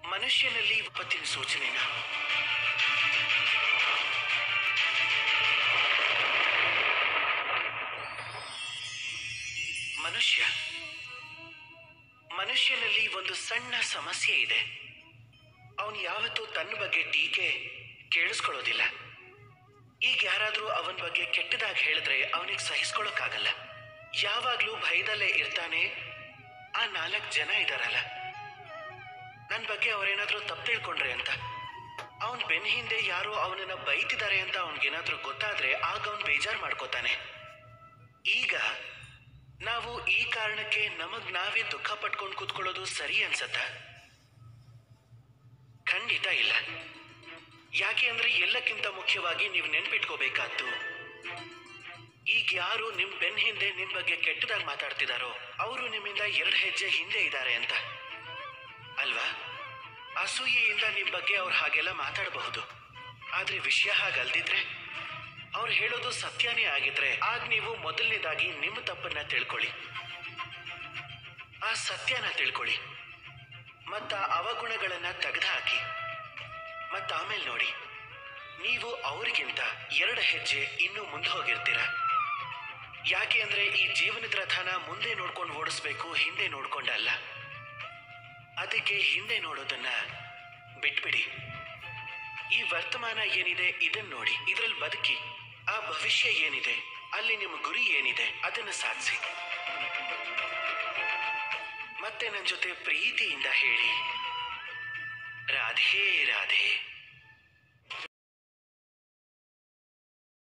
ಮನುಷ್ಯನಲ್ಲಿ ವಿಪತ್ತಿನ ಸೂಚನೆನ ಮನುಷ್ಯ ಮನುಷ್ಯನಲ್ಲಿ ಒಂದು ಸಣ್ಣ ಸಮಸ್ಯೆ ಇದೆ ಅವನು ಯಾವತ್ತೂ ತನ್ನ ಬಗ್ಗೆ ಟೀಕೆ ಕೇಳಿಸ್ಕೊಳ್ಳೋದಿಲ್ಲ ಈಗ ಯಾರಾದ್ರೂ ಅವನ ಬಗ್ಗೆ ಕೆಟ್ಟದಾಗಿ ಹೇಳಿದ್ರೆ ಅವನಿಗೆ ಸಹಿಸ್ಕೊಳಕ್ಕಾಗಲ್ಲ ಯಾವಾಗ್ಲೂ ಭಯದಲ್ಲೇ ಇರ್ತಾನೆ ಆ ನಾಲ್ಕು ಜನ ಇದಾರಲ್ಲ ನನ್ನ ಬಗ್ಗೆ ಅವರೇನಾದ್ರೂ ತಪ್ಪು ತಿಳ್ಕೊಂಡ್ರೆ ಅಂತ ಅವನ್ ಬೆನ್ ಹಿಂದೆ ಯಾರೋ ಅವನನ್ನ ಬೈತಿದ್ದಾರೆ ಅಂತ ಅವನಿಗೇನಾದ್ರೂ ಗೊತ್ತಾದ್ರೆ ಆಗ ಅವನ್ ಬೇಜಾರ್ ಮಾಡ್ಕೋತಾನೆ ಈಗ ನಾವು ಈ ಕಾರಣಕ್ಕೆ ನಮಗ್ ನಾವೇ ದುಃಖ ಪಟ್ಕೊಂಡು ಕೂತ್ಕೊಳ್ಳೋದು ಸರಿ ಅನ್ಸತ್ತ ಖಂಡಿತ ಇಲ್ಲ ಯಾಕೆ ಅಂದ್ರೆ ಎಲ್ಲಕ್ಕಿಂತ ಮುಖ್ಯವಾಗಿ ನೀವು ನೆನ್ಪಿಟ್ಕೋಬೇಕಾದ್ದು ಈಗ ಯಾರು ನಿಮ್ ಬೆನ್ ಹಿಂದೆ ನಿಮ್ ಬಗ್ಗೆ ಕೆಟ್ಟದಾಗಿ ಮಾತಾಡ್ತಿದಾರೋ ಅವರು ನಿಮ್ಮಿಂದ ಎರಡು ಹೆಜ್ಜೆ ಹಿಂದೆ ಇದ್ದಾರೆ ಅಂತ ಅಲ್ವಾ ಅಸೂಯೆಯಿಂದ ನಿಮ್ ಬಗ್ಗೆ ಅವ್ರು ಹಾಗೆಲ್ಲ ಮಾತಾಡಬಹುದು ಆದ್ರೆ ವಿಷಯ ಹಾಗಲ್ದಿದ್ರೆ ಅವ್ರು ಹೇಳೋದು ಸತ್ಯನೇ ಆಗಿದ್ರೆ ಆಗ ನೀವು ಮೊದಲನೇದಾಗಿ ನಿಮ್ಮ ತಪ್ಪನ್ನ ತಿಳ್ಕೊಳ್ಳಿ ಆ ಸತ್ಯನ ತಿಳ್ಕೊಳ್ಳಿ ಮತ್ತ ಅವಗುಣಗಳನ್ನ ತೆಗೆದುಹಾಕಿ ಮತ್ತ ಆಮೇಲೆ ನೋಡಿ ನೀವು ಅವರಿಗಿಂತ ಎರಡು ಹೆಜ್ಜೆ ಇನ್ನೂ ಮುಂದೆ ಹೋಗಿರ್ತೀರ ಯಾಕೆ ಅಂದ್ರೆ ಈ ಜೀವನದ ರಥನ ಮುಂದೆ ನೋಡ್ಕೊಂಡು ಓಡಿಸ್ಬೇಕು ಹಿಂದೆ ನೋಡ್ಕೊಂಡಲ್ಲ ಅದಕ್ಕೆ ಹಿಂದೆ ನೋಡೋದನ್ನ ಬಿಟ್ಬಿಡಿ ಈ ವರ್ತಮಾನ ಏನಿದೆ ಇದನ್ನ ನೋಡಿ ಇದ್ರಲ್ಲಿ ಬದುಕಿ ಆ ಭವಿಷ್ಯ ಏನಿದೆ ಅಲ್ಲಿ ನಿಮ್ಮ ಗುರಿ ಏನಿದೆ ಅದನ್ನು ಸಾಧಿಸಿ ಮತ್ತೆ ನನ್ನ ಜೊತೆ ಪ್ರೀತಿಯಿಂದ ಹೇಳಿ ರಾಧೆ ರಾಧೆ